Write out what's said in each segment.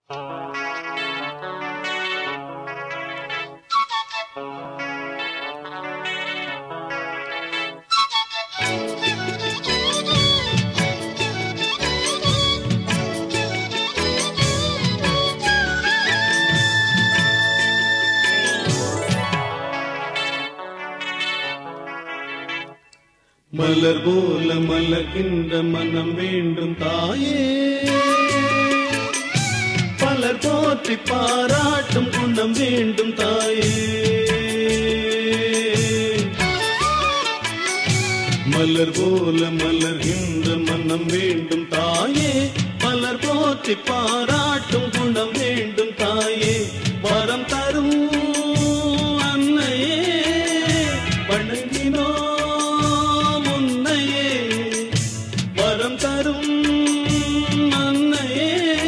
மலர் போல மலர்கின்ற மனம் வேண்டும் தாயே பலர் போற்றி பாராட்டும் குணம் வேண்டும் தாயே மலர் போல மலர்கின்ற மனம் வேண்டும் தாயே பலர் போற்றி பாராட்டும் குணம் வேண்டும் தாயே வரம் தரும் அன்னையே வணங்கினோம் உன்னையே வரம் தரும் அன்னையே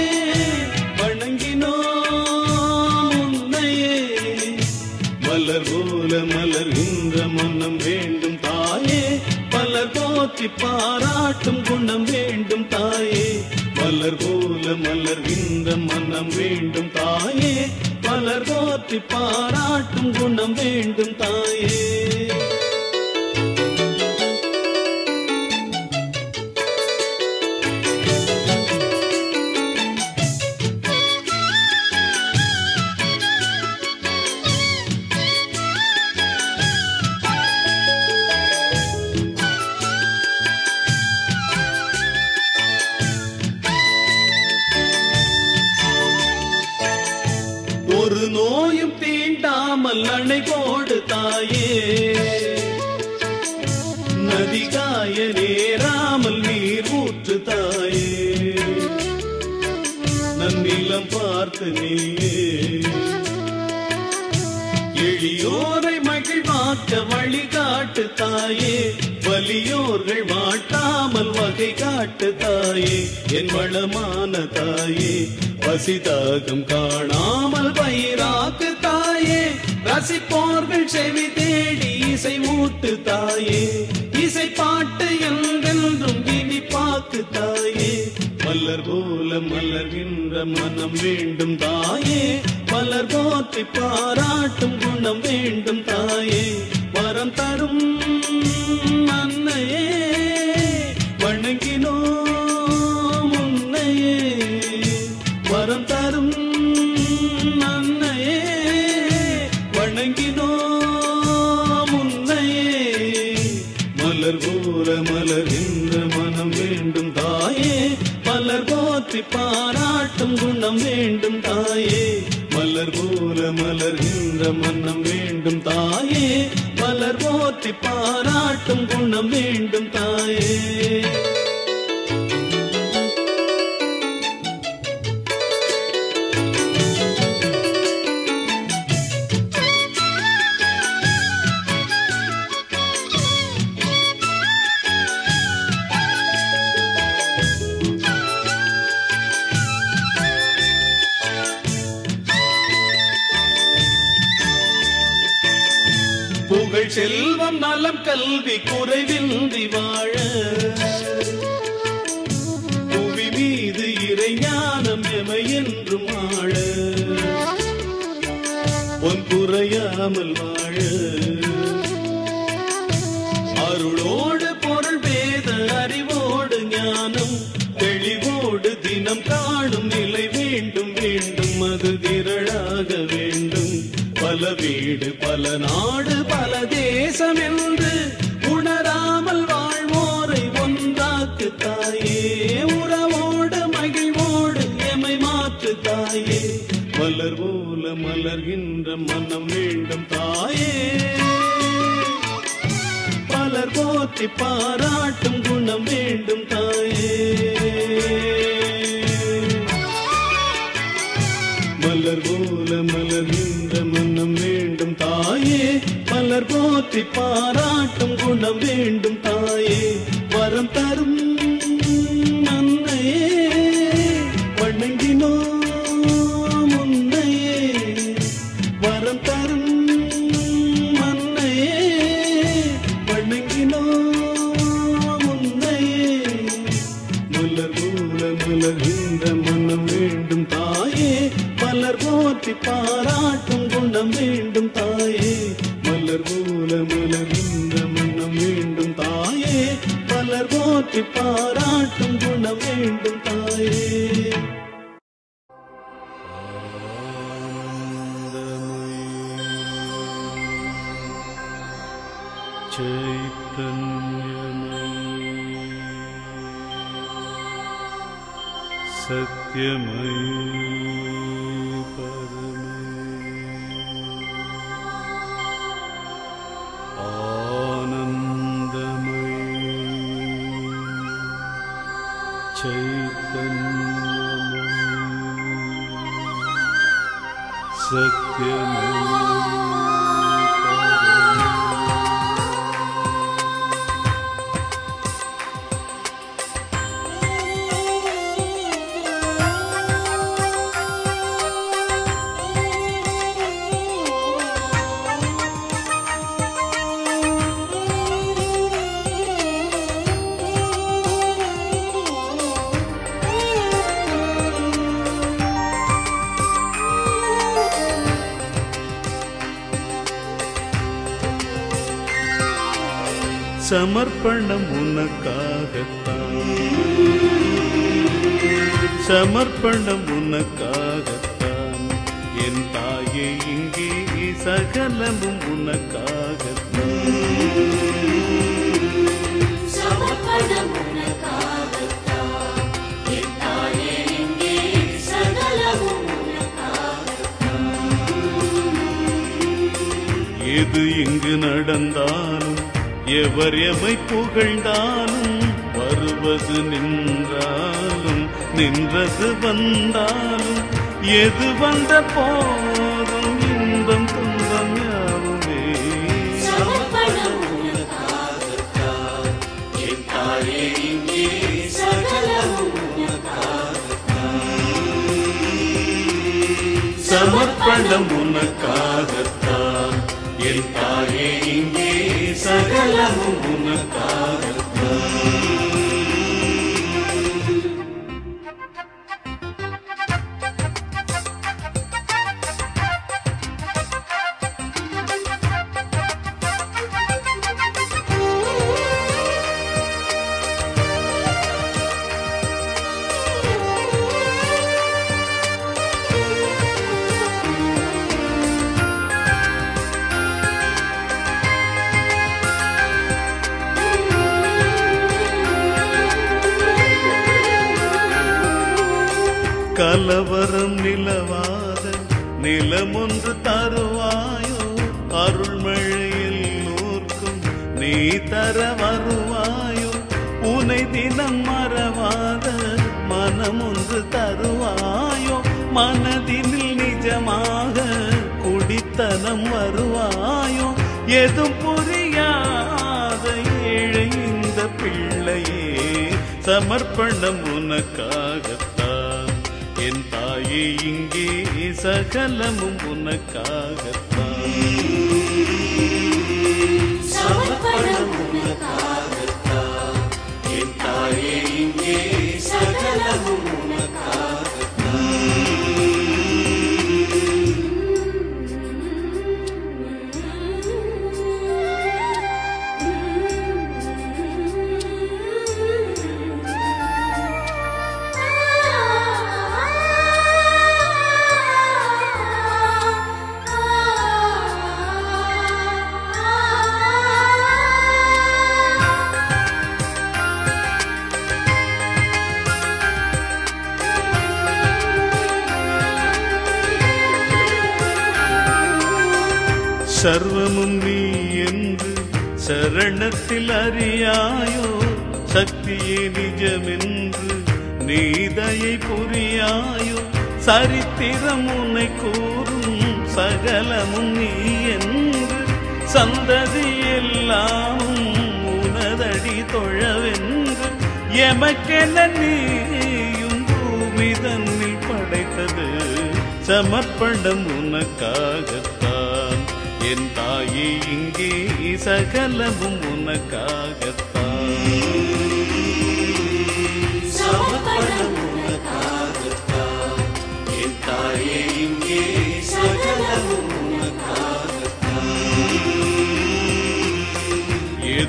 வணங்கினோம் உன்னையே மலர் போல மலர்கின்ற மனம் வேண்டும் தாயே பலர் போற்றி பாராட்டும் குணம் வேண்டும் தாயே மலர் போல மலர்கின்ற மனம் வேண்டும் தாயே பலர் போற்றி பாராட்டும் குணம் வேண்டும் தாயே ஒரு நோயும் தீண்டாமல் அணை போடு தாயே நதி காய நேராமல் நீர் ஊற்று தாயே நன்னிலம் பார்த்து நீயே எளியோரை மகிழ்வாக்க வழிகாட்டு தாயே வலியோர்கள் வாட்டாமல் வகை காட்டு தாயே என் வளமான தாயே பசிதாகம் காணாமல் பயிராக்கு தாயே ரசிப்போர்கள் செவி தேடி இசை ஊட்டு தாயே இசை பாட்டு என்றென்றும் இனி பாக்கு தாயே மலர் போல மலர்கின்ற மனம் வேண்டும் தாயே மலர் போற்றி பாராட்டும் குணம் வேண்டும் தாயே வரம் தரும் அன்னையே வணங்கினோம் உன்னையே வரம் தரும் அன்னையே வணங்கினோம் உன்னையே மலர் போல மலர்கின்ற மனம் வேண்டும் தாயே மலர் போற்றி பாராட்டும் குணம் வேண்டும் தாயே மலர் போல மலர்கின்ற மனம் வேண்டும் தாயே மலர் போற்றி பாராட்டும் குணம் வேண்டும் தாயே புகழ் செல்வம் நலம் கல்வி குறைவின்றி வாழ புவி மீது இறைஞானம் எமை என்றும் ஆழ பொன் குறையாமல் வாழ அருளோடு பொருள் வேத அறிவோடு ஞானம் தெளிவோடு தினம் காணும் நிலை வேண்டும் வேண்டும் அது திரளாக வேண்டும் பல வீடு பல நாடு பல தேசம் என்று உணராமல் வாழ்வோரை ஒன்றாக்கு தாயே உறவோடு மகிழ்வோடு எமை மாற்று தாயே மலர் போல மலர்கின்ற மனம் வேண்டும் தாயே பலர் போற்றி பாராட்டும் குணம் வேண்டும் தாயே மலர் போல மலர்கின்ற மனம் வேண்டும் தாயே மலர் போற்றி பாராட்டும் குணம் வேண்டும் தாயே வரம் தரும் அன்னையே வணங்கினோம் உன்னையே வரம் தரும் அன்னையே வணங்கினோம் உன்னையே மலர் போல மலர்கின்ற மனம் வேண்டும் தாயே போற்றி பாராட்டும் குணம் வேண்டும் தாயே மலர் போல மலர்கின்ற மன்னம் வேண்டும் தாயே பலர் போற்றி பாராட்டும் குணம் வேண்டும் தாயே सत्यमयी परमे आनन्दमयी चैतन्यमयी सत्यमयी परमे சமர்ப்பணம் உனக்காகத்தான் சமர்ப்பணம் உனக்காகத்தான் என் தாயே இங்கே சகலமும் உனக்காகத்தான் சமர்ப்பணம் உனக்காகத்தான். என் தாயே எங்கே சகலமும் உனக்காகத்தான். எது இங்கு நடந்தாலும் எவர் எமை புகழ்ந்தாலும் வருவது நின்றாலும் நின்றது வந்தாலும் எது வந்த போதும் இன்பம் துன்பம் யாவுமே சமர்ப்பணம் உனக்காகத்தான். என் தாயே எங்கே சகலமும் உனக்காகத்தான். சமர்ப்பணம் உனக்காகத்தான் என் தாயே இங்கே சகலமும் உனக்காகத்தான் கலவரம் நிலவாத நிலமொன்று தருவாயோ அருள்மழையில் நூற்கும் நீ தர வருவாயோ உனை தினம் மறவாத மனமொன்று தருவாயோ மனதினில் நிஜமாக குடித்தனம் வருவாயோ எதும் புரியாத ஏழை இந்த பிள்ளையே சமர்ப்பணம் உனக்காகத்தான் என் தாயே இங்கே சகலமும் உனக்காகத்தான் சமர்ப்பணம் உனக்காகத்தான். என் தாயே இங்கே சகலமும் சர்வமும் நீ என்று சரணத்தில் அறியாயோ சக்தியே நிஜமென்று நீதையை புரியாயோ சரித்திரம் உன்னை கூறும் சகலமும் நீ என்று சந்ததி எல்லாமும் உனதடி தொழவென்று எமக்கென நீயும் பூமி தன்னில் படைத்தது சமர்ப்பணம் உனக்காகத்தான் என் தாயே இங்கே சகலமும் உனக்காகத்தான் சமர்ப்பணம் உனக்காகத்தான். என் தாயே இங்கே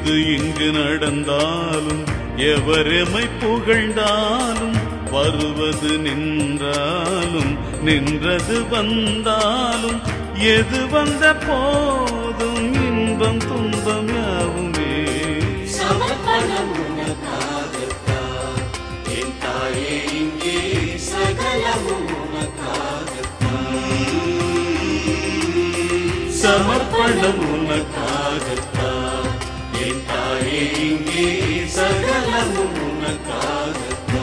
எது இங்கு நடந்தாலும் எவரெமை புகழ்ந்தாலும் வருவது நின்றாலும் நின்றது வந்தாலும் எது வந்த போதும் இன்பம் துன்பம் யாவுமே சமர்ப்பணம் உனக்காகத்தான் என் தாயே இங்கே சகலமும் உனக்காகத்தான் சமர்ப்பணம் உனக்காகத்தான் என் தாயே இங்கே சகலமும் உனக்காகத்தான்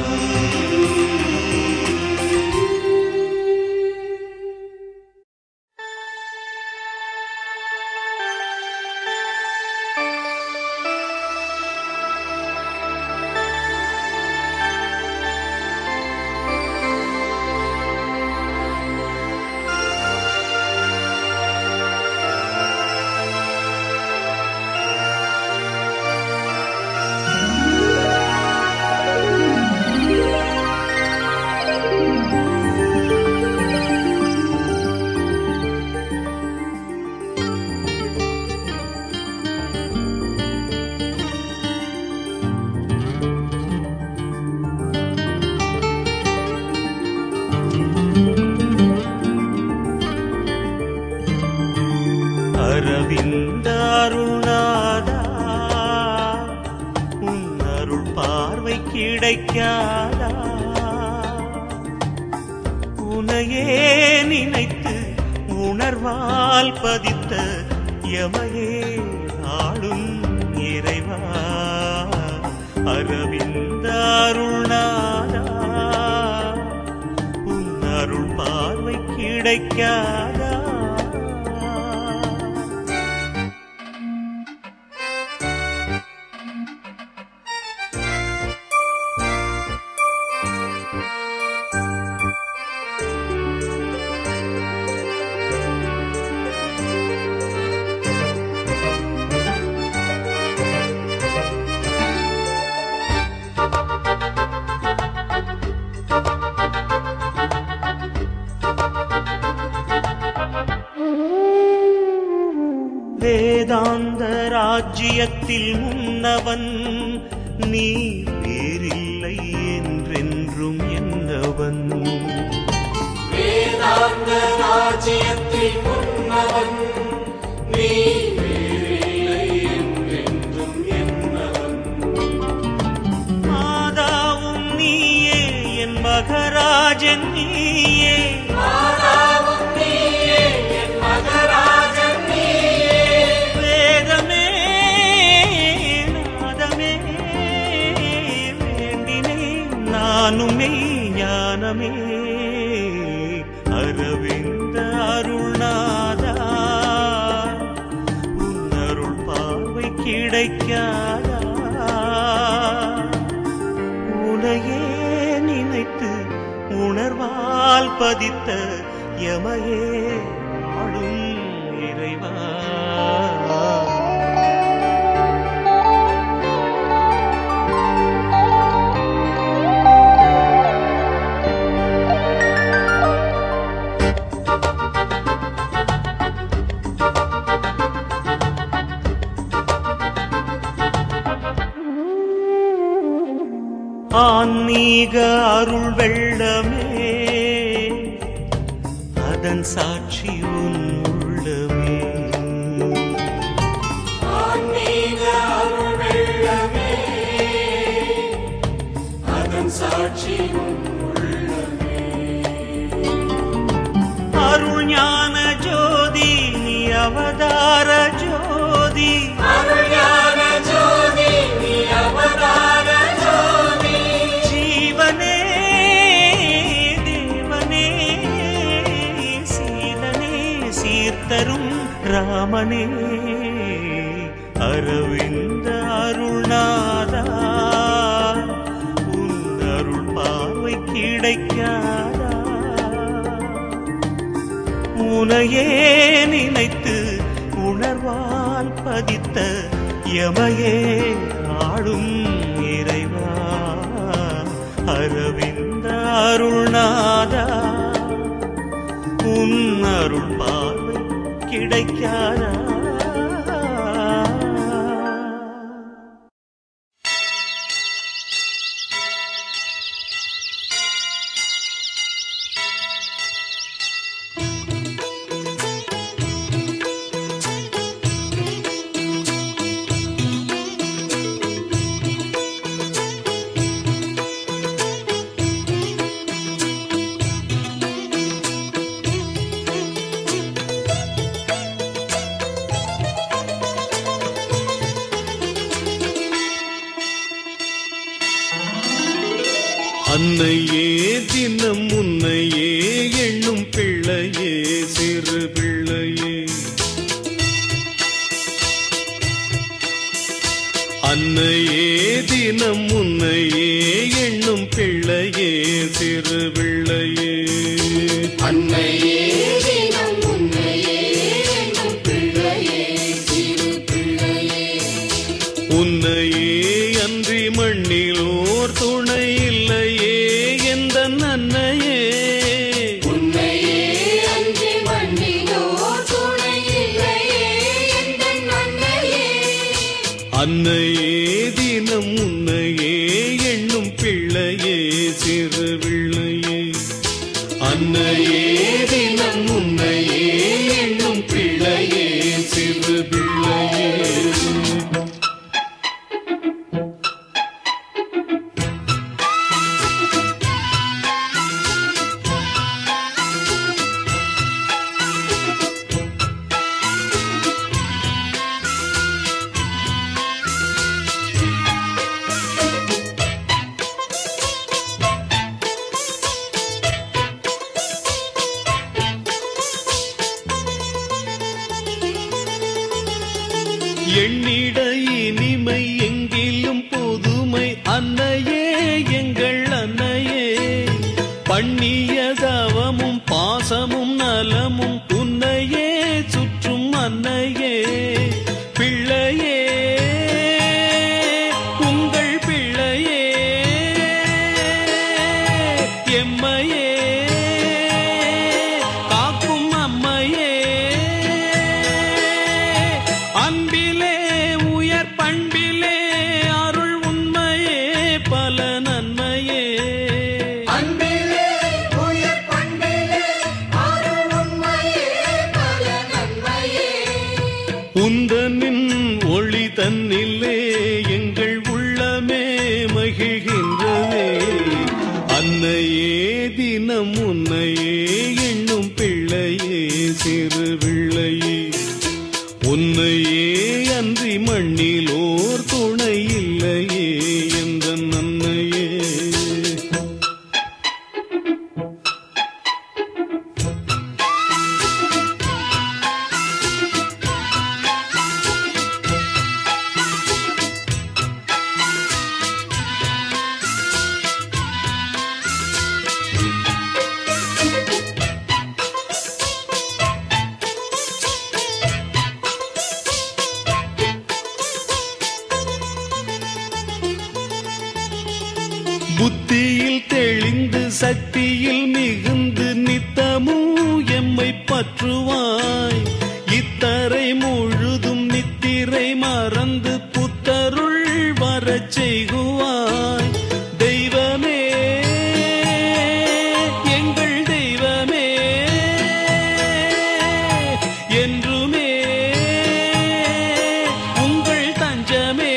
அரவிந்த அருணாதா உன் அருள் பார்வை கிடைக்காதா உனையே நினைத்து உணர்வால் பதித்த எமையே ஆளும் இறைவா அரவிந்த அருணாதா உன் அருள் பார்வை கிடைக்காதா வேதாந்த ராஜ்யத்தில் முன்னவன் நீ வேறில்லை என்றென்றும் என்னவன் வேதாந்த ராஜ்யத்தில் முன்னவன் நீ வேறில்லை என்றென்றும் என்னவன் மாதாவும் நீயே என் மகராஜன் நீயே மாதாவும் நீயே என் மகராஜன் நீயே வேதமே நாதமே வேண்டினே நானுமே ஞானமே அரவிந்த அருள்நாதா உன் அருள் பார்வை கிடைக்காதா உனையே நினைத்து உணர்வால் பதித்த எமையே ஆளும் இறைவா ஆன்மீக அருள் வெள்ளமே அதன் சாட்சி உன் உள்ளமே ஆன்மீக அருள் வெள்ளமே அதன் சாட்சி அருள் ஞான ஜோதி நீ அவதார ஜோதி அருள் ஞான ஜோதி நீ அவதார ஜோதி ஜீவனே தேவனே சீலனே சீர்த்தரும் ராமனே அரவிந்த அருள்நாதா உன் அருள் பார்வை கிடைக்காதா உனையே நினைத்து உணர்வால் பதித்த எமையே ஆடும் இறைவா அரவிந்த அருள்நாதா உன் அருள் பார்வை கிடைக்காதா தினம் உன்னையே எண்ணும் பிள்ளையே சிறு பிள்ளையே அன்னையே தினம் உன்னையே எண்ணும் பிள்ளையே சிறு பிள்ளையே உன்னையே அன்றி மண்ணிலோர் துணை இல்லையே எந்த நன்னையே உன்னையே அன்றி மண்ணிலோ துணை இல்லையே எந்தன் அன்னையே அன்னையே தினம் உன்னையே எண்ணும் பிள்ளையே சிறு பிள்ளையே அன்னையே தினம் உன்னையே எண்ணும் பிள்ளையே சிறு பிள்ளையே எண்ணிட இனிமை எங்கிலும் புதுமை அன்னையே எங்கள் அன்னையே பண்ணிய தவமும் பாசமும் நலமும் உன்னையே சுற்றும் அன்னையே பிள்ளையே உங்கள் பிள்ளையே எம்மையே காக்கும் அம்மையே அன்பிலே உயர் பண்பிலே அருள் உண்மையே பல நன்மையே அன்பிலே உயர் பண்பிலே அருள் உண்மையே பல நன்மையே உந்தனின் ஒளி தன்னிலே எங்கள் உள்ளமே மகிழ்கின்றதே அன்னையே தினம் உன்னையே எண்ணும் பிள்ளையே சிறு பிள்ளையே உன்னையே அன்றி மண்ணிலோர் துணை இல்லையே என்ற நன்னையே புத்தியில் தெளிந்து சக்தியில் மிகுந்து நித்தமும் எம்மை பற்றுவாய் இத்தரை முழுதும் நித்திரை மறந்து புத்தருள் வரச் செய்குவாய் தெய்வமே எங்கள் தெய்வமே என்றுமே உங்கள் தஞ்சமே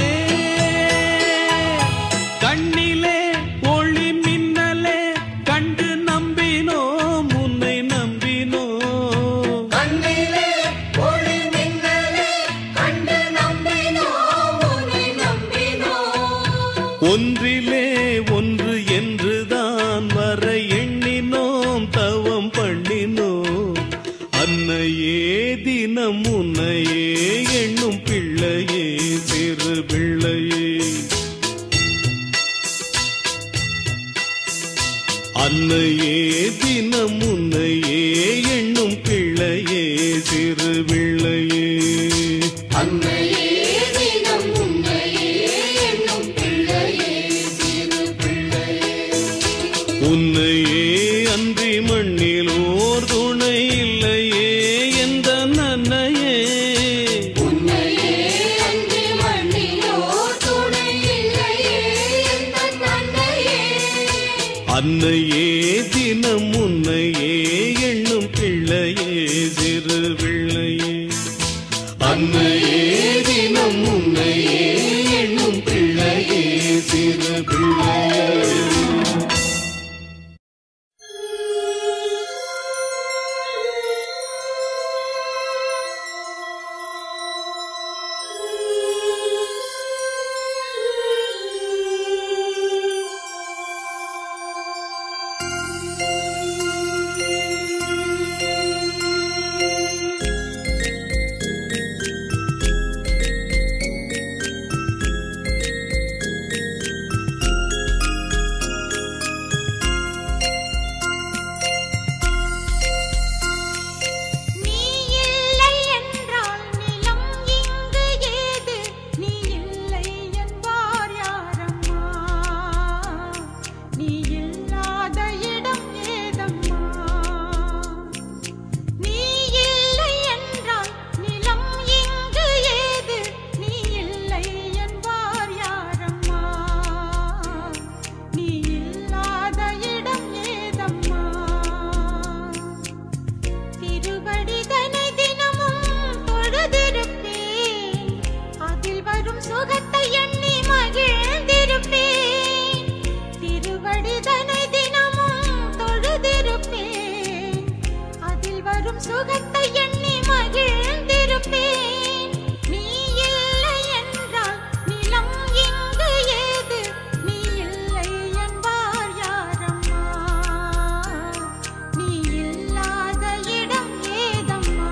கண்ணிலே ஒளி மின்னலே கண்டு நம்பினோம் உன்னை நம்பினோம் கண்ணிலே ஒளி மின்னலே கண்டு நம்பினோம் உன்னை நம்பினோம் ஒன்றிலே ஒன்று என்றுதான் வர எண்ணினோம் தவம் பண்ணினோம் அன்னையே தினம் உன்னையே எண்ணும் பிள்ளையே சிறு பிள்ளையே அன்னையே தினம் உன்னையே எண்ணும் பிள்ளையே சிறு பிள்ளையே அன்னையே தினம் உன்னையே எண்ணும் பிள்ளையே சிறு பிள்ளையே உன்னையே அன்றி மண்ணில் ஓர் துணை இல்லையே எந்த நன்னையே உன்னையே அன்றி மண்ணிலோ துணை இல்லையே எந்தன் அன்னையே அன்னையே தினம் உன்னையே எண்ணும் பிள்ளையே சிறு பிள்ளையே அன்னையே தினம் உன்னையே எண்ணும் பிள்ளையே சிறு பிள்ளையே சுகத்தை எண்ணி மகிழ்ந்திருப்பேன் நீ இல்லை என்றால் நிலம் இங்கு ஏது நீ இல்லை என்பார் யாரம்மா நீ இல்லாத இடம் ஏதம்மா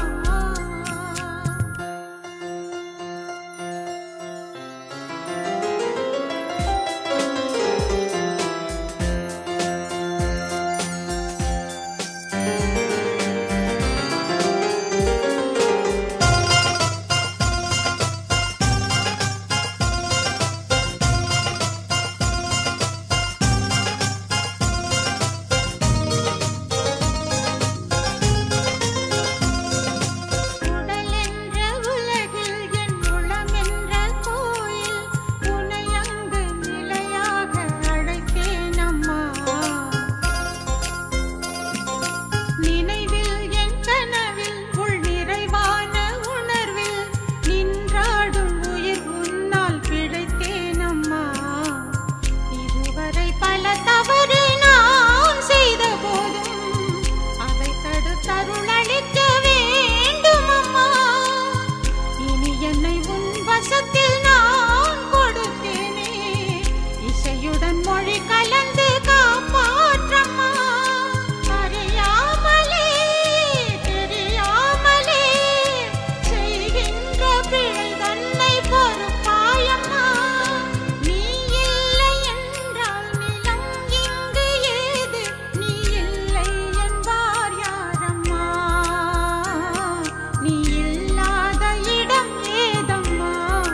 உடல் என்ற உலகில் என் உளம் என்ற கோயில் உனை அங்கு நிலையாக அழைத்தேன் அம்மா நினைவில் என் கனவில் உள் நிறைவான உணர்வில் நின்றாடும் உயிர் உன்னால் பிழைத்தேன் அம்மா இதுவரை பல தவறு நான் செய்த போதும் அதை தடுத்தருளளிக்க வேண்டும் அம்மா இனி என்னை உன் வசத்தில் நான் கொடுத்தேனே இசையுடன் மொழி கலந்து காப்பாற்றம்மா அறியாமலே தெரியாமலே செய்கின்ற பிழை தன்னை பொறுப்பாயம்மா நீ இல்லை என்றால் நிலம் இங்கு ஏது நீ இல்லை என்பார் யாரம்மா நீ இல்லாத இடம் ஏதம்மா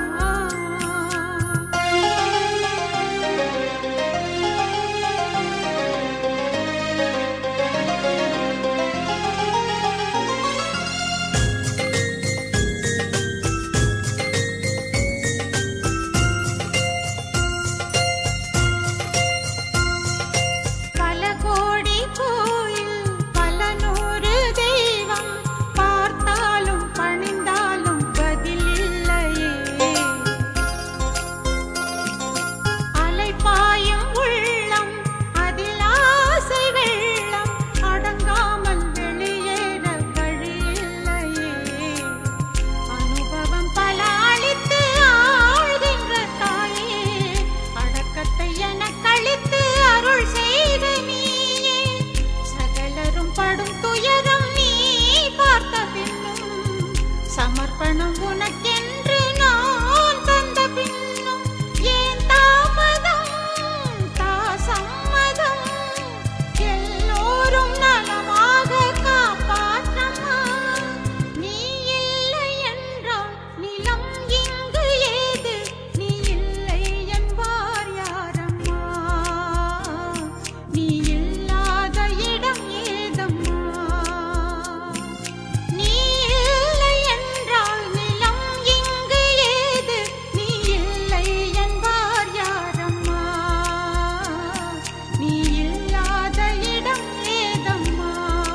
பல கோடி கோயில் பல நூறு தெய்வம் பார்த்தாலும் பணிந்தாலும் பதில் இல்லையே அலைபாயும் உள்ளம் அதில் ஆசை வெள்ளம் அடங்காமல் வெளியேற வழி இல்லையே அனுபவம் பல அளித்து ஆழ்கின்ற தாயே அடக்கத்தை எனக்களித்து அருள் செய்த நீயே சகலரும் படும் துயரம் நீ பார்த்த பின்னும் சமர்ப்பணம் உனக்கென்று நான் தந்த பின்னும் ஏன் தாமதம் தா சம்மதம் எல்லோரும் நலமாக காப்பாற்றம்மா நீ இல்லை என்றால் நிலம் இங்கு ஏது நீ இல்லை என்பார் யாரம்மா நீ இல்லாத இடம் ஏதம்மா நீ இல்லை என்றால் நிலம் இங்கு ஏது நீ இல்லை என்பார் யாரம்மா நீ இல்லாத இடம் ஏதம்மா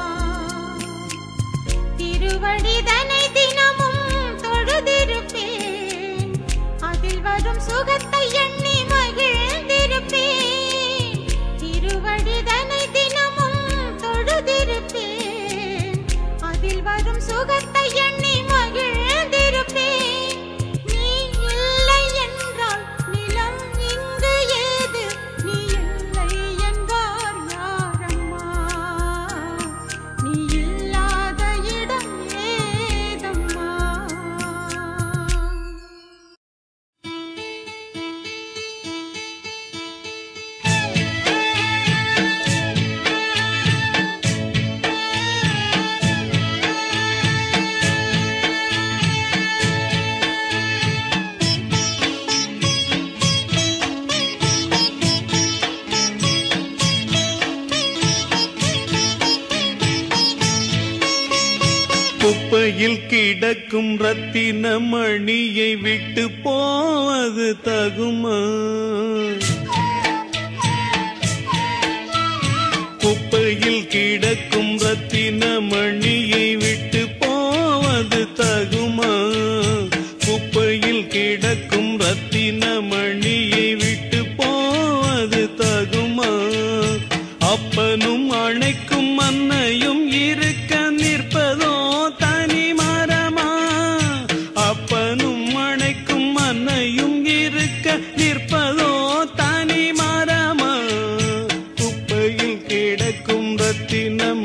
திருவடிதனை தினமும் தொழுதிருப்பேன் அதில் வரும் சுகத்தை எண்ணி மகிழ்ந்திருப்பேன் திருவடிதனை தினமும் தொழுதிருப்பேன் அதில் வரும் சுகத்தை எண்ணி மகிழ்ந்திருப்பேன் நீ இல்லை என்றால் நிலம் இங்கு ஏது நீ இல்லை என்பார் யாரம்மா நீ இல்லாத இடம் ஏதம்மா குப்பையில் கிடக்கும் ரத்தின மணியை விட்டு போவது தகுமா குப்பையில் கிடக்கும் ரத்தின மணியை விட்டு போவது தகுமா குப்பையில் கிடக்கும் ரத்தின மணியை விட்டு போவது தகுமா அப்பனும் அணைக்கும் அன்னையும் இருக்க நிற்ப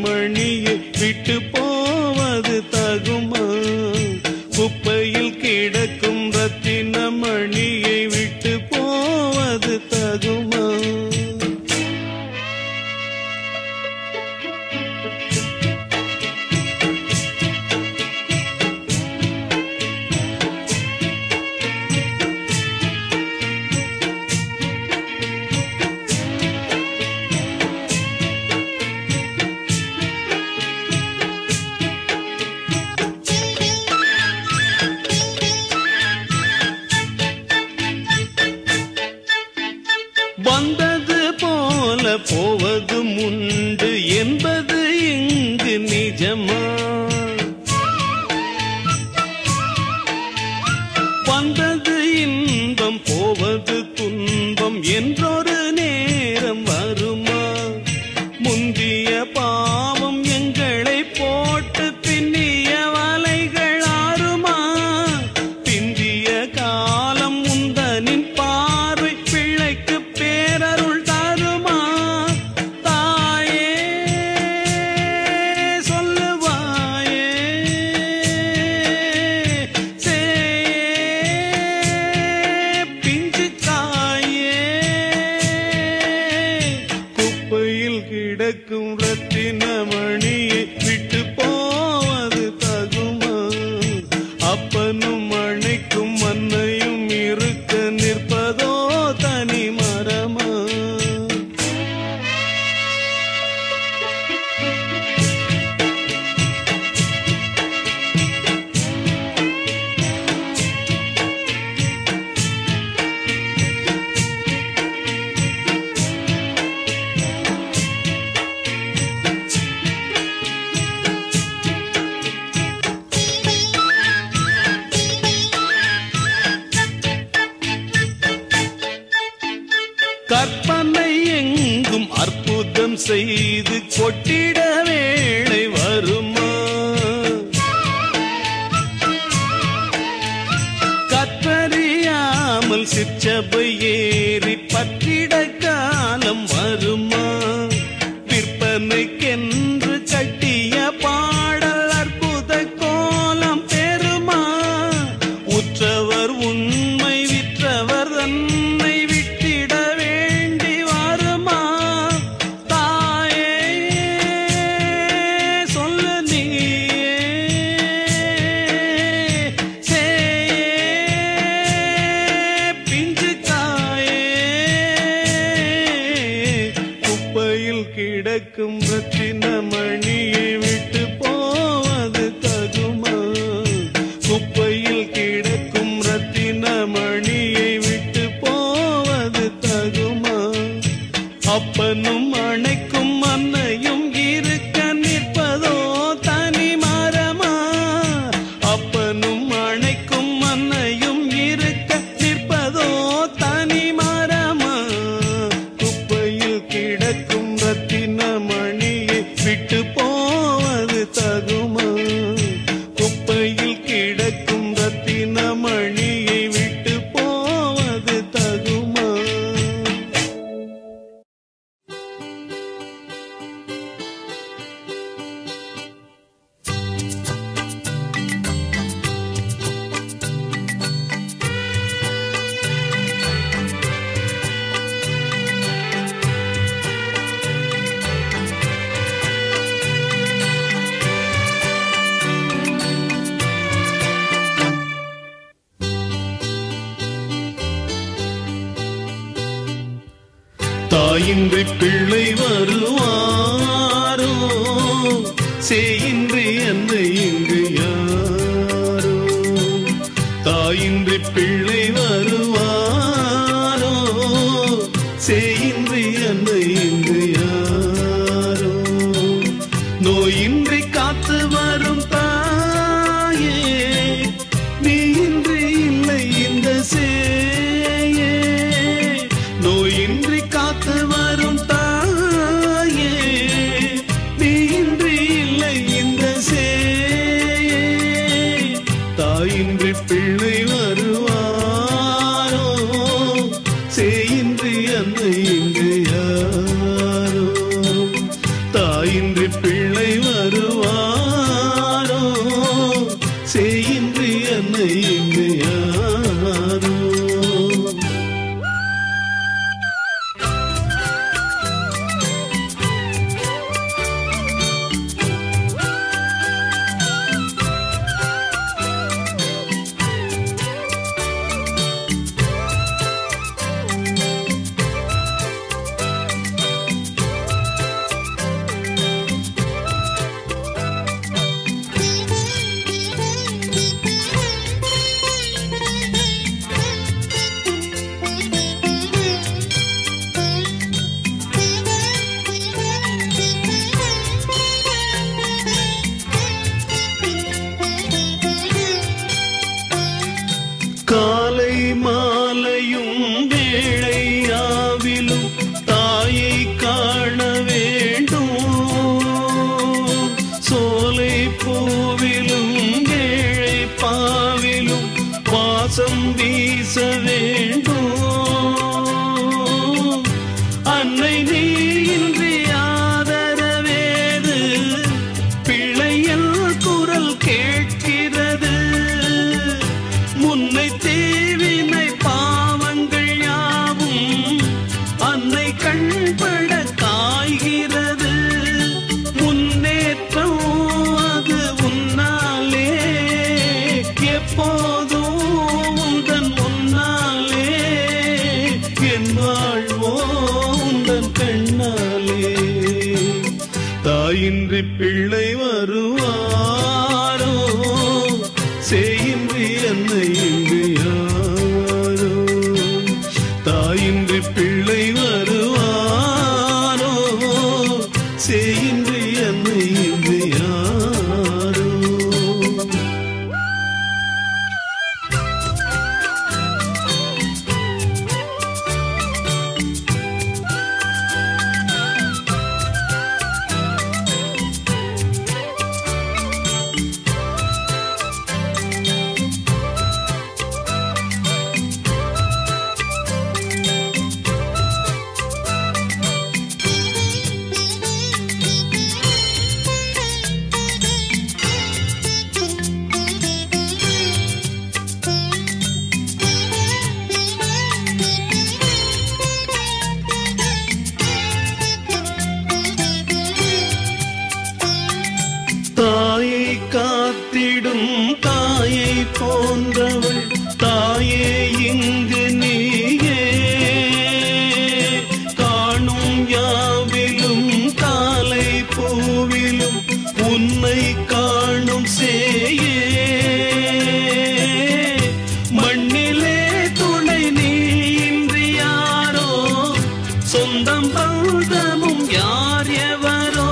மணியை விட்டு போவது தகுமா குப்பையில் கிடக்கும் ரத்தின மணியை விட்டு போவது தகுமா வந்தது போல போவதும் உண்டு என்பது இங்கு நிஜமா வந்தது இன்பம் போவது துன்பம் என்றொரு நேரம் வருமா முந்திய பாவம் எங்களை போட்டு பின்னிய வலைகள் ஆறுமா பிந்திய காலம் உந்தனின் பார்வை பிள்ளைக்கு பேரருள் தருமா தாயே சொல்லுவாயே சேயே பிஞ்சு காயே குப்பையில் கிடக்கும் ரத்தின மணியை விட்டு போவது தகுமா அப்பனும் அணைக்கும் மன்னையும் இருக்க நிற்பதோ தனி மரமா கற்பனை எங்கும் அற்புதம் செய்து கொட்டிட வேளை வருமா கற்றறியாமல் சிற்றபை ஏறி பற்றிட காலம் வருமா விற்பனைக்கென்று கட்டிய பாடல் அற்புத கோலம் பெறுமா உற்றவர் உண்மை விற்றவர் தன்னை விட்டிட வேண்டி வருமா தாயே சொல்ல நீயே சேயே பிஞ்சு காயே குப்பையில் கிடக்கும் ரத்தின மணியை விட்டு போவது தகுமா குப்பையில் கிடக்கும் ரத்தின மணியை விட்டு போவது தகுமா அப்பனும் அணைக்கும் அன்னையும் இருக்க நிற்பதோ தனி மரமா அப்பனும் அணைக்கும் அன்னையும் இருக்க நிற்பதோ தனி மரமா குப்பையில் கிடக்கும் ரத்தின மணியை விட்டு போவது தகுமா குப்பையில் கிடக்கும் ரத்தின மணியை விட்டு போவது தகுமா தாயின்றி பிள்ளை வருவாரோ சேயின்றி என்னை இங்கு யாரோ தாயின்றி பிள்ளை வருவாரோ சேயின்றி என்னை இங்கு யாரோ நோயின்றி காத்து வரும் தாயே நீ இன்றி இல்லை இந்த சேயே நோயின்றி காத்து வரும் தாயே நீ இன்றி இல்லை இந்த சேயே தாயின்றி பிள்ளை வருவாரோ சேயின்றி அன்னை இங்கு யாரோ தாயின்றி பிள்ளை வருவாரோ செய்யின்றி என்னை இங்கு யாரோ காலை மாலையும் வேளையாவிலும் தாயை காண வேண்டும் சோலை பூவிலும் ஏழை பாவிலும் வாசம் வீச வேண்டும் அன்னை நீ இன்றி ஆதரவேது பிள்ளையல் குரல் கேட்கிறது முன்னை தீவினை பாவங்கள் யாவும் அன்னை கண்பட காய்கிறது முன்னேற்றம் அது உன்னாலே எப்போதும் உந்தன் முன்னாலே என் வாழ்வோ உந்தன் கண்ணாலே தாயின்றி பிள்ளை வருவாரோ செய்யின்றி என்னை இங்கு யாரோ தாயின்றி பிள்ளை வருவாரோ செய்யின்றி என்னை இங்கு யாரோ தாயை காத்திடும் தாயை போன்றவள் தாயே இங்கு நீயே காணும் யாவிலும் காலை பூவிலும் உன்னை காணும் சேயே மண்ணிலே துணை நீ இன்றி யாரோ சொந்தம் பந்தமும் யார் எவரோ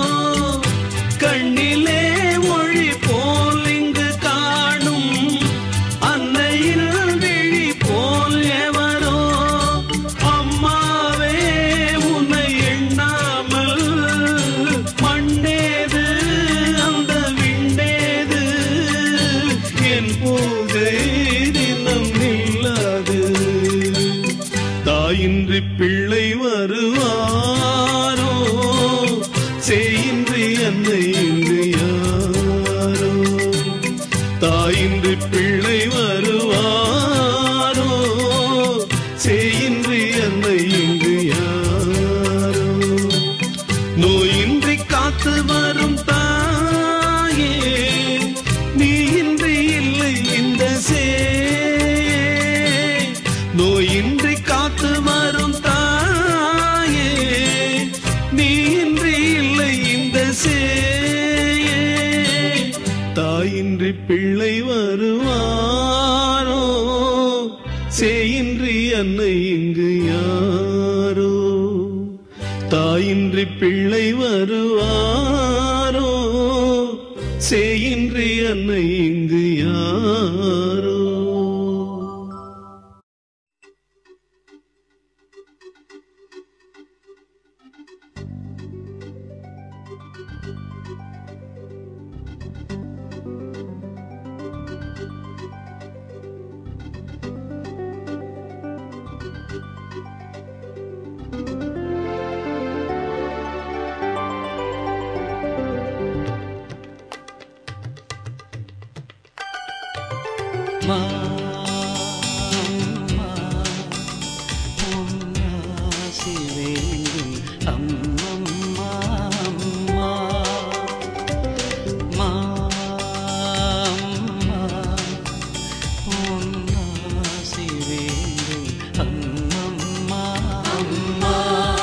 கண்ணிலே ஒளி போல் இங்கு காணும் அன்னையில் விழி போல் எவரோ அம்மாவே உன்னை எண்ணாமல் மண்ணேது அந்த விண்டேது என் பூஜை தினம் நில்லாது தாயின்றி பிள்ளை வருவாரோ செய்யின்றி என்னை இங்கு யாரோ தாயின்றி பிள்ளை வருவாரோ செய்யின்றி என்னை இங்கு யாரோ நோயின்றி காத்து வரும் தாயே நீ இன்றி இல்லை இந்த சே நோயின்றி காத்து வரும் தாயே நீ இன்றி இல்லை இந்த சே தாயின்றி பிள்ளை வருவாரோ சேயின்றி அன்னை இங்கு யாரோ தாயின்றி பிள்ளை வருவாரோ சேயின்றி அன்னை இங்கு யாரோ அம்மா அம்மா பொன்னாசி வேண்டும் அம்மம்மா அம்மா அம்மா அம்மா பொன்னாசி வேண்டும் அம்மம்மா அம்மா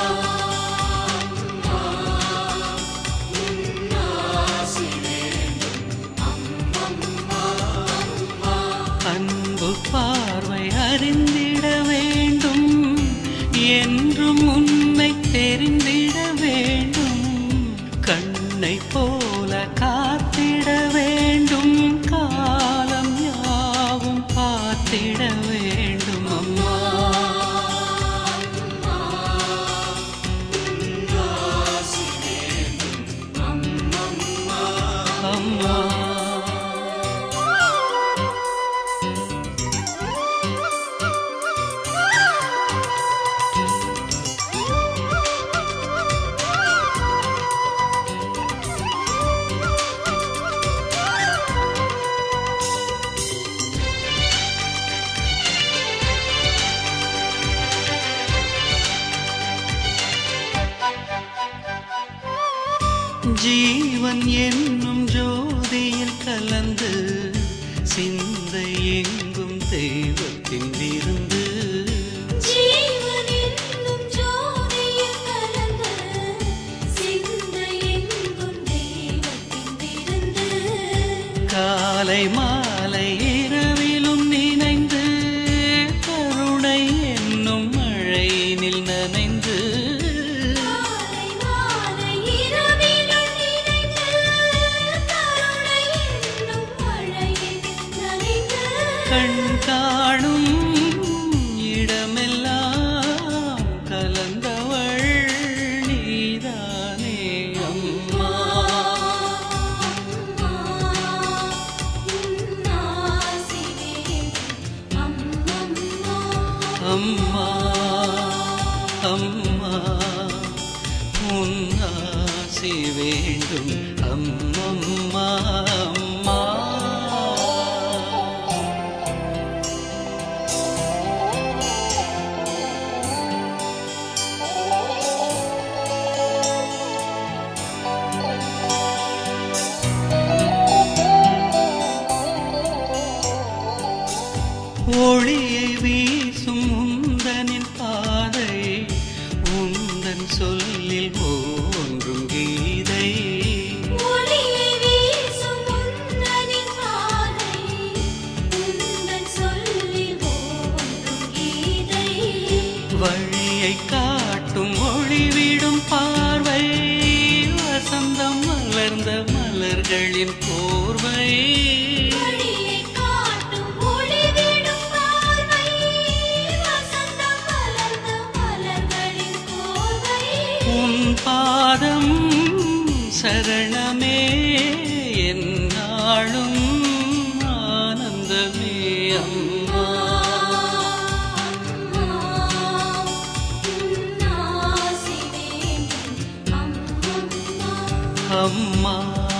அன்பு பார்வை அறிந்திட வேண்டும் என்றும் உண்மை தெரிந்திட வேண்டும் கண்ணை போல காத்திட வேண்டும் காலம் யாவும் பார்த்திட வேண்டும் அம்மா அம்மா ஜீவன் என்னும் ஜோதியில் கலந்து சிந்தை எங்கும் தெய்வத்தின் விருந்து ஜீவன் என்னும் ஜோதியில் கலந்து சிந்தை எங்கும் தெய்வத்தின் விருந்து காலை மாலை இரவிலும் நினைந்து கருணை என்னும் மழையினில் நனைந்து காலை மாலை இரவிலும் நினைந்து கருணை என்னும் மழையில் நனைந்து கண் காணும் இடமெல்லாம் கலந்தவள் நீதானே அம்மா அம்மா அம்மா உன்னாசி வேண்டும் அம்மம்மா அம்மா ஒளியை வீசும் உந்தனின் பாதை உந்தன் சொல்லில் ஓன்றும் கீதை ஒளியை வீசும் உந்தனின் பாதை உந்தன் சொல்லில் ஓன்றும் கீதை வழியை காட்டும் ஒளிவிடும் பார்வை வசந்தம் மலர்ந்த மலர்களின் போர்வை வழியை காட்டும் ஒளிவிடும் பார்வை வசந்தம் மலர்ந்த மலர்களின் கோவை உன் பாதம் சரணமே என்னாலும் ஆனந்தமே அம்மா அம்மா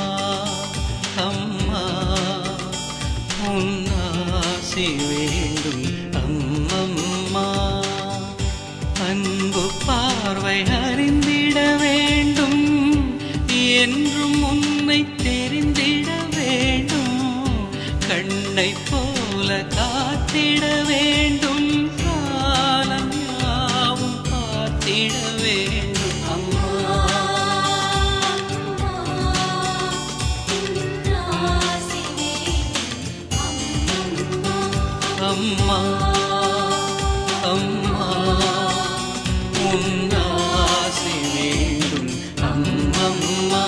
அம்மா உன்னாசி வேண்டும் அம்மம்மா அன்பு பார்வை அறிந்திட வேண்டும் என்றும் உன்னை தெரிந்திட வேண்டும் கண்ணை போல காத்திட வேண்டும் காலம் யாவும் பார்த்திட வேண்டும் அம்மா அம்மா அம்மா உன்னாசி வேண்டும் அம்மம்மா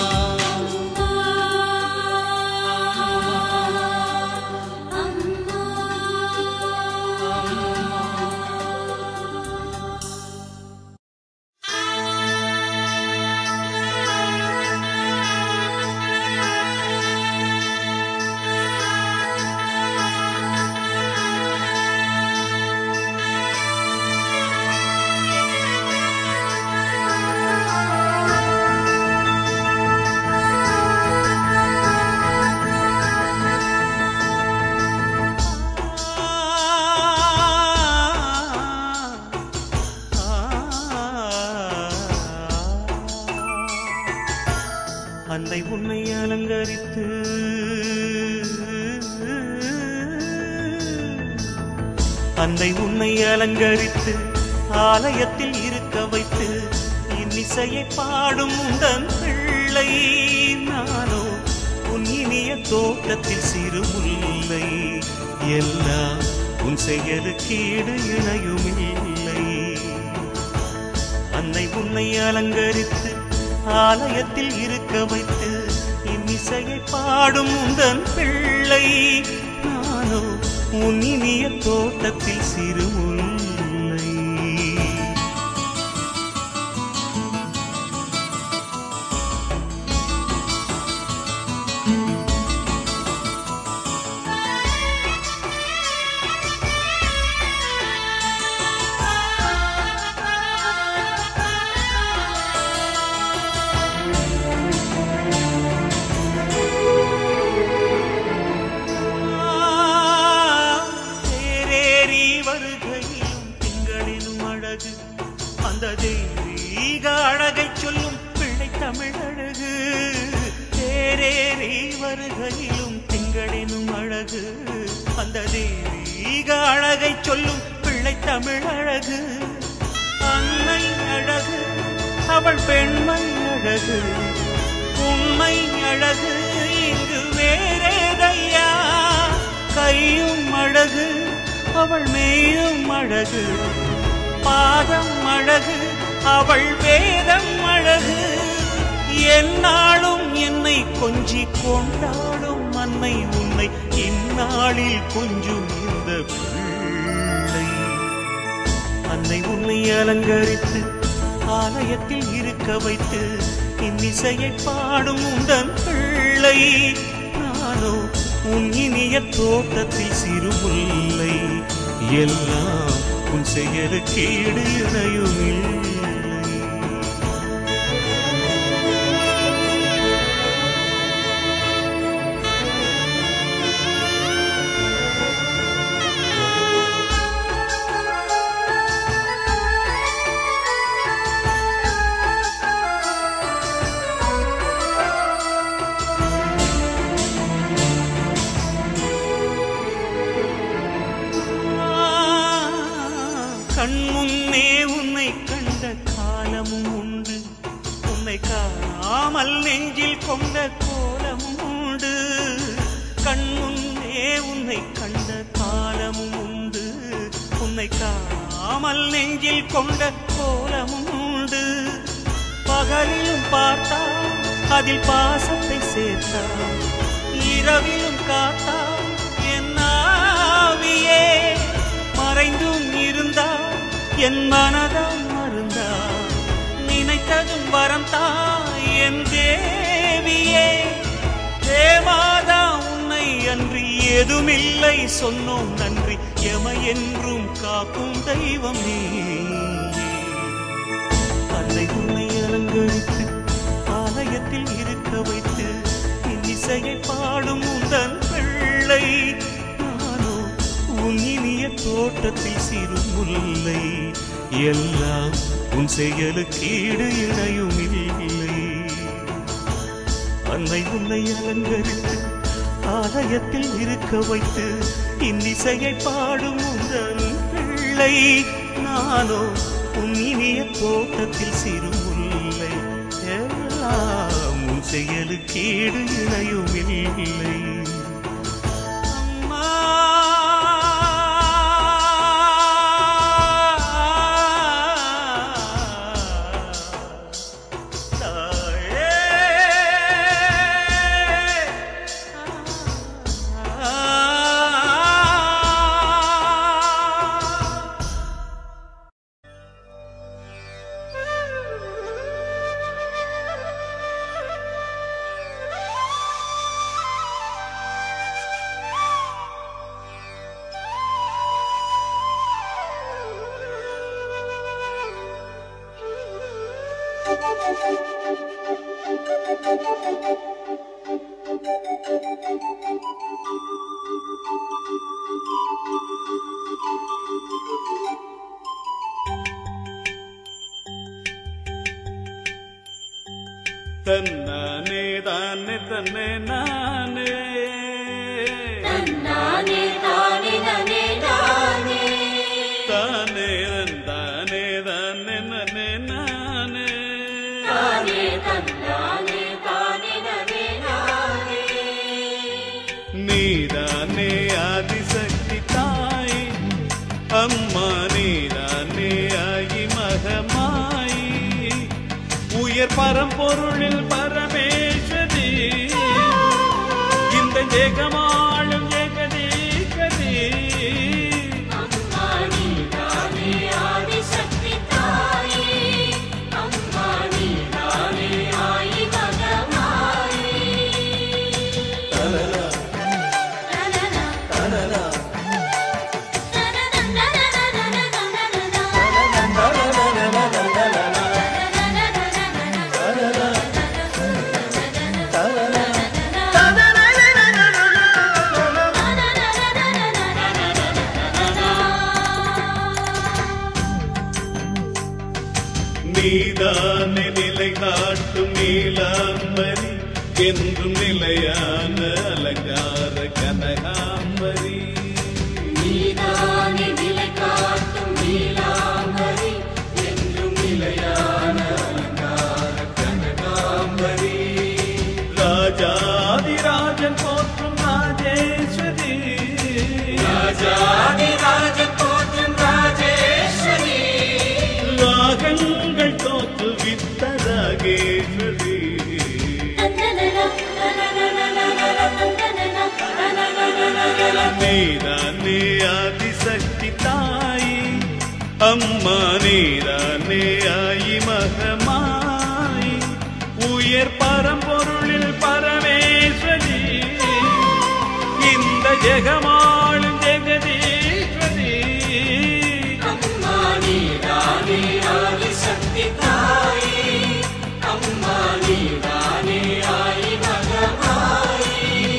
அம்மா அன்னை உன்னை அலங்கரித்து அன்னை உன்னை அலங்கரித்து ஆலயத்தில் இருக்க வைத்து இன்னிசையை பாடும் உந்தன் பிள்ளை நானோ உன் இனிய தோட்டத்தில் சிறு முல்லை எல்லாம் உன் செயலுக்கு ஈடு இணையும் இல்லை அன்னை உன்னை அலங்கரித்து ஆலயத்தில் இருக்க வைத்து இன்னிசையை பாடும் உந்தன் பிள்ளை நானோ உன் இனிய தோட்டத்தில் சிறு முல்லை தேரேறி வருகையிலும் திங்களினும் அழகு அந்த தெய்வீக அழகை சொல்லும் பிள்ளை தமிழ் அழகு தேரேறி வருகையிலும் திங்களினும் அழகு அந்த தெய்வீக அழகை சொல்லும் பிள்ளை தமிழ் அழகு அன்னை அழகு அவள் பெண்மை அழகு உண்மை அழகு இங்கு வேறேதையா கையும் அழகு அவள் மேயும் அழகு பாதம் அழகு அவள் வேதம் அழகு என்னாலும் என்னை கொஞ்சி கொண்டாடும் அன்னை உன்னை இந்நாளில் கொஞ்சும் இந்த பிள்ளை அன்னை உன்னை அலங்கரித்து ஆலயத்தில் இருக்க வைத்து இன்னிசையை பாடும் உந்தன் பிள்ளை நானோ உன் இனிய தோட்டத்தில் சிறு முல்லை எல்லாம் உன் செயலுக்கு ஈடு இணையும் இல்லை கண்முன்னே உன்னை கண்ட காலமும் உண்டு உன்னை காணாமல் நெஞ்சில் கொண்ட கோலமும் உண்டு கண்முன்னே உன்னை கண்ட காலமும் உண்டு உன்னை காணாமல் நெஞ்சில் கொண்ட கோலமும் உண்டு பகலிலும் பார்த்தா அதில் பாசத்தை சேர்த்தா இரவிலும் காத்தா என் ஆவியே மறைந்தும் இருந்தா என் மனதாம் மருந்தா நினைத்ததும் வரம் தாய் என் தேவியே தேவாதா உன்னை அன்றி ஏதுமில்லை சொன்னோம் நன்றி எமை என்றும் காக்கும் தெய்வம் நீ அன்னை உன்னை அலங்கரித்து ஆலயத்தில் இருக்க வைத்து இன்னிசையை பாடும் உந்தன் பிள்ளை நானோ உன் இனிய தோட்டத்தில் சிறு முல்லை எல்லாம் உன் செயலுக்கு ஈடு இணையும் இல்லை அன்னை உன்னை அலங்கரித்து ஆலயத்தில் இருக்க வைத்து இன்னிசையை பாடும் உந்தன் பிள்ளை நானோ உன் இனிய தோட்டத்தில் சிறு முல்லை எல்லாம் உன் செயலுக்கு ஈடு இணையும் இல்லை அம்மா தாயே தன்னானே தானே தன்னே நானே தன்னானே தானே நனே நானே தானே தானே தானே நனே நானே தானே தன்னானே தானே நனே நானே நீதானே ஆதிசக்தி தாய் அம்மா நீதானே ஆகி மகமாய் உயர் பரம்பொருளில் பரமேஸ்வரி இந்த ஜெகமாளும் ஜெகதீகதி அம்மா நீதானே ஆதிசக்தி தாயே அம்மா நீதானே ஆயி மகமாயே தனனா தனனா நீதானே நிலை காட்டும் நீலாம்பரி என்றும் நிலையான அலங்கார கனகாம்பரி நீதானே நிலை காட்டும் நீலாம்பரி என்றும் நிலையான கனகாம்பரி ராஜாதிராஜன் போற்றும் ராஜேஸ்வரி ராஜாதிராஜன் போற்றும் ராஜேஸ்வரி ராகங்கள் தோற்றுவித்த ராகேஸ்வரி நீதானே ஆதிசக்தி தாய் அம்மா நீதானே ஆயி மகமாய் உயர் பரம்பொருளில் பரமேஸ்வரி இந்த ஜெகமாளும் ஜெகதீஸ்வரி அம்மா நீதானே ஆதிசக்தி தாயே அம்மா நீதானே ஆயி மகமாயே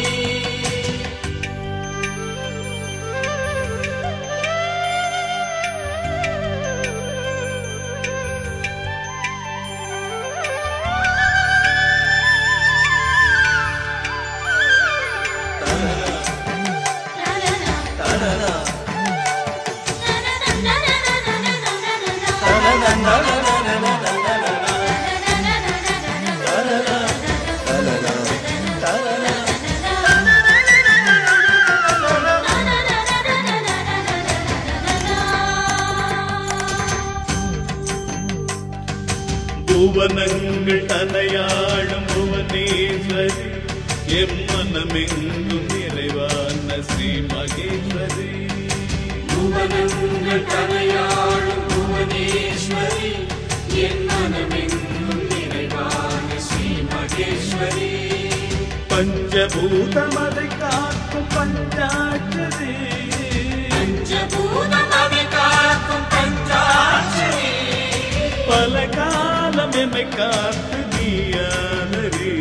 புவனங்கள் தனையாளும் புவனேஸ்வரி எம் மனமெங்கும் நிறைவான ஸ்ரீ மகேஸ்வரி புவனங்கள் தனையாளும் புவனேஸ்வரி என் மனமெங்கும் நிறைவான ஸ்ரீ மகேஸ்வரி பஞ்சபூதமதை காக்கும் பஞ்சாட்சரி பஞ்சபூதம் அதை காக்கும் பஞ்சாட்சரி பல காலம் எம்மை காத்து நீயானரே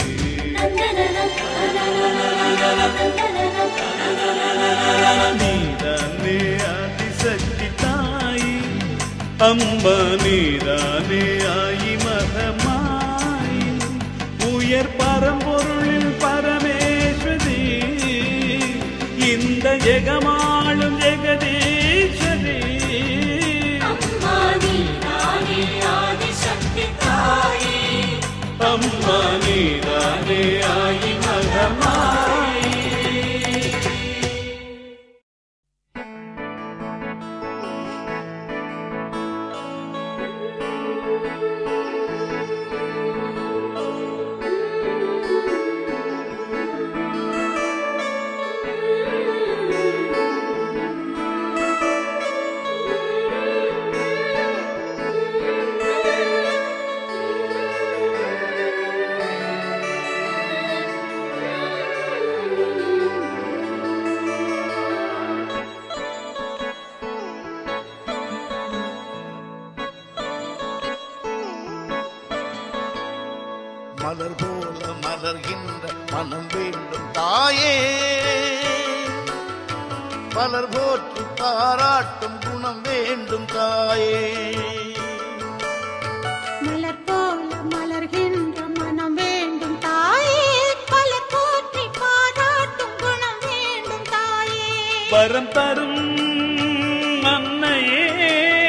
நீதானே ஆதிசக்தி தாய் அம்பா நீதானே ஆயி மகமாய் உயர் பரம்பொருளில் பரமேஸ்வரி இந்த ஜெகமாளும் ஜெகதீஸ்வரி அம்மா நீதானே ஆதிசக்தி தாயே அம்மா நீதானே ஆயி மகமாய் மலர் போல மலர்கின்ற மனம் வேண்டும் தாயே பலர் போற்று பாராட்டும் குணம் வேண்டும் தாயே மலர் போல மலர்கின்ற மனம் வேண்டும் தாயே வரம் தரும் அன்னையே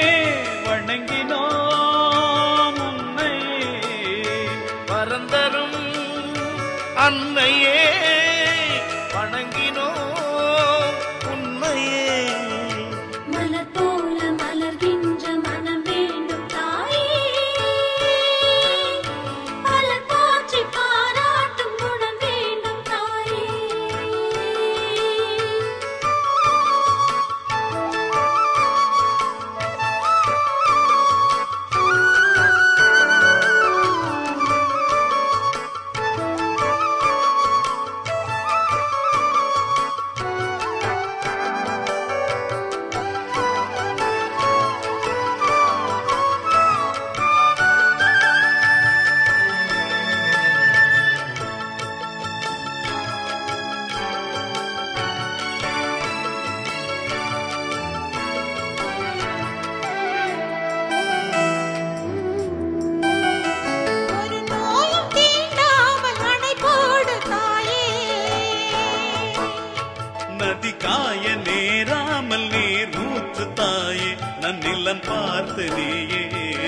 வணங்கினோம் உன்னையே பரந்தரும் அன்னையே வணங்கினோ உன்னையே மலர் போல மலர்கின்ற மனம் வேண்டும் தாயே மலர் போற்றி பாராட்டும் குணம் வேண்டும் தாயே ஒரு நோயும் தீண்டாமல் நடை போடு தாயே நதி காய நேராமல் நீர் ஊற்று தாயே நன்னிலம் பார்த்து நீயே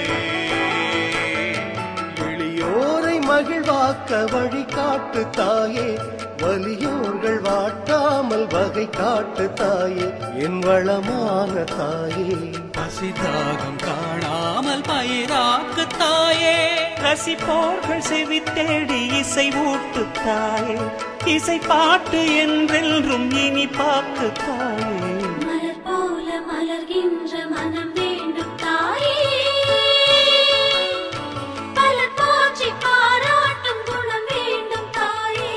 எளியோரை மகிழ்வாக்க வழி காட்டு தாயே வலியோர்கள் வாட்டாமல் வகை காட்டு தாயே என் வளமான தாயே பசிதாகம் காணாமல் பயிராக்கு தாயே ரசிப்போர்கள் செவி தேடி இசை ஊட்டு தாயே இசை பாட்டு என்றென்றும் இனி பாக்கு தாயே மலர் போல மலர்கின்ற மனம் வேண்டும் தாயே மலர் போற்றி பாராட்டும் குணம் வேண்டும் தாயே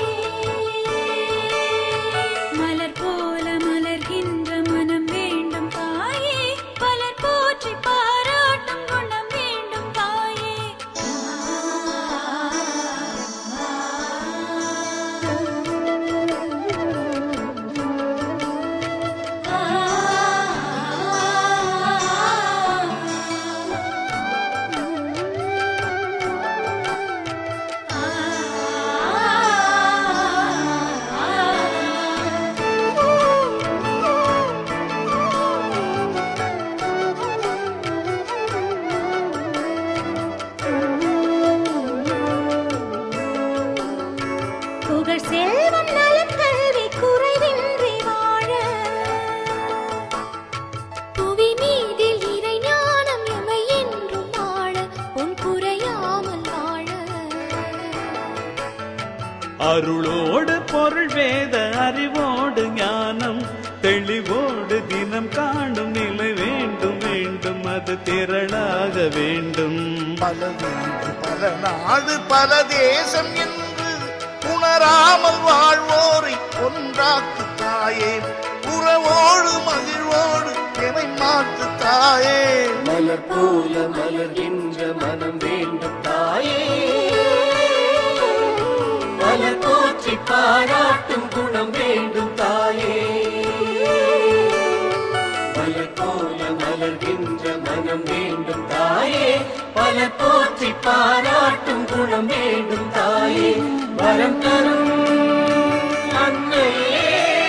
மலர் போல மலர்கின்ற மனம் வேண்டும் தாயே மலர் போற்றி பாராட்டும் குணம் வேண்டும் தாயே புகழ் செல்வம் நலம் கல்வி குறைவின்றி வாழ புவி மீதில் இறை ஞானம் எமை என்றும் வாழ உன் குறையாமல் வாழ அருளோடு பொருள் வேத அறிவோடு ஞானம் தெளிவோடு தினம் காணும் நிலை வேண்டும் வேண்டும் அது திரளாக வேண்டும் பல வீடு பல நாடு பல தேசம் என்று உணராமல் வாழ்வோரை ஒன்றாக்கு தாயே உறவோடு மகிழ்வோடு எமை மாற்று தாயே மலர் போல மலர்கின்ற மனம் வேண்டும் தாயே மலர் போற்றி பாராட்டும் குணம் வேண்டும் தாயே மலர் போல மலர்கின்ற மனம் வேண்டும் தாயே மலர் போற்றி பாராட்டும் குணம் வேண்டும் தாயே வரம் தரும் அன்னையே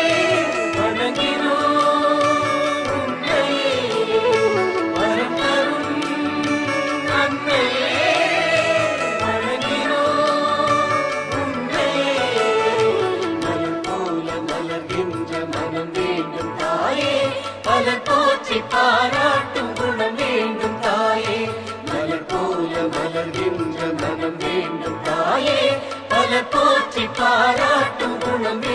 வணங்கினோம் உன்னையே வரம் தரும் அன்னையே வணங்கினோம் உன்னையே மலர் போல மலர்கின்ற மனம் வேண்டும் தாயே மலர் போற்றி பாராட்டும் குணம் வேண்டும் தாயே மலர் போல மலர்கின்ற மனம் வேண்டும் தாயே மலர் போற்றி பாராட்டும் குணம் வேண்டும்